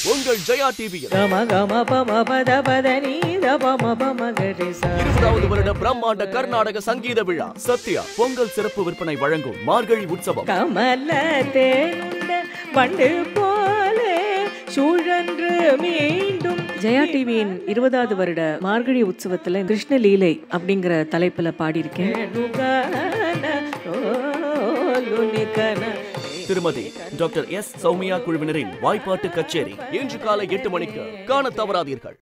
உங்கள் ஜெயா டிவியில் கம கம பம பத பத நீத பம பம கரி சா இருபதாவது வருட பிரம்மாண்ட கர்நாடக சங்கீத விழா சத்யா பொங்கல் சிறப்பு விற்பனை வழங்கும் மார்கழி உற்சவம் கமல தேனுண்ட பண்டு போலே சுழன்று மீண்டும் ஜெயா டிவியின் இருபதாவது வருட மார்கழி உற்சவத்துல கிருஷ்ண லீலை அப்படிங்கிற தலைப்புல பாடியிருக்கேன் திருமதி டாக்டர் எஸ் சௌமியா குழுவினரின் வாய்ப்பாட்டு கச்சேரி இன்று காலை எட்டு மணிக்கு காண தவறாதீர்கள்